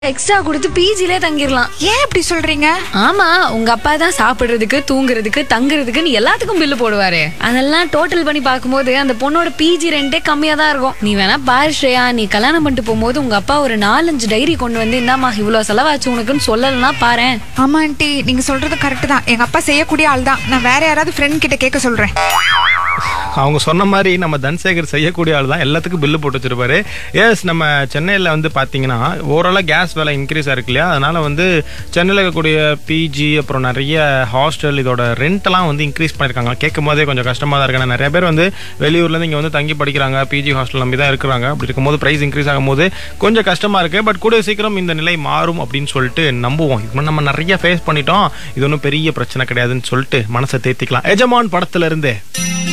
extra கொடுத்து பிஜிலே தங்கிடலாம் ஏன் இப்படி சொல்றீங்க ஆமா உங்க அப்பா தான் சாப்பிடுறதுக்கு தூங்குறதுக்கு தங்குறதுக்குன்னு எல்லாத்துக்கும் பில்லு போடுவாரு அதெல்லாம் டோட்டல் பண்ணி பார்க்கும்போது அந்த பொண்ணோட பிஜி ரெண்டே கம்மியா தான் இருக்கும் நீ வேணா பாரு ஸ்ரேயா நீ கல்யாணம் பண்ணிட்டு போகும்போது உங்க அப்பா ஒரு நாலஞ்சு டைரி கொண்டு வந்து இந்தாம்மா இவ்வளவு செலவாச்சு உனக்குன்னு சொல்லலன்னா பாரேன் ஆமா ஆண்டி நீங்க சொல்றது கரெக்ட் தான் எங்க அப்பா செய்யக்கூடிய ஆள் தான் நான் வேற யாராவது ஃப்ரெண்ட் கிட்ட கேட்க சொல்றேன் அவங்க சொன்ன மாதிரி நம்ம தன்சேகர் செய்யக்கூடிய ஆள் தான் எல்லாத்துக்கும் பில்லு போட்டு வச்சிருப்பாரு எஸ் நம்ம சென்னையில் வந்து பார்த்தீங்கன்னா ஓவராலாக கேஸ் விலை இன்க்ரீஸ் ஆயிருக்கு இல்லையா அதனால வந்து சென்னையில் இருக்கக்கூடிய பிஜி அப்புறம் நிறைய ஹாஸ்டல் இதோட ரெண்ட்லாம் வந்து இன்க்ரீஸ் பண்ணியிருக்காங்க கேட்கும் போதே கொஞ்சம் கஷ்டமாக தான் இருக்கு ஏன்னா நிறைய பேர் வந்து வெளியூர்லேருந்து இங்கே வந்து தங்கி படிக்கிறாங்க பிஜி ஹாஸ்டல் நம்பி தான் இருக்கிறாங்க அப்படி இருக்கும்போது ப்ரைஸ் இன்க்ரீஸ் ஆகும்போது கொஞ்சம் கஷ்டமாக இருக்குது பட் கூடிய சீக்கிரம் இந்த நிலை மாறும் அப்படின்னு சொல்லிட்டு நம்புவோம் இது நம்ம நிறைய ஃபேஸ் பண்ணிட்டோம் இது ஒன்றும் பெரிய பிரச்சனை கிடையாதுன்னு சொல்லிட்டு மனசை தேத்திக்கலாம் எஜமான் படத்துல இருந்து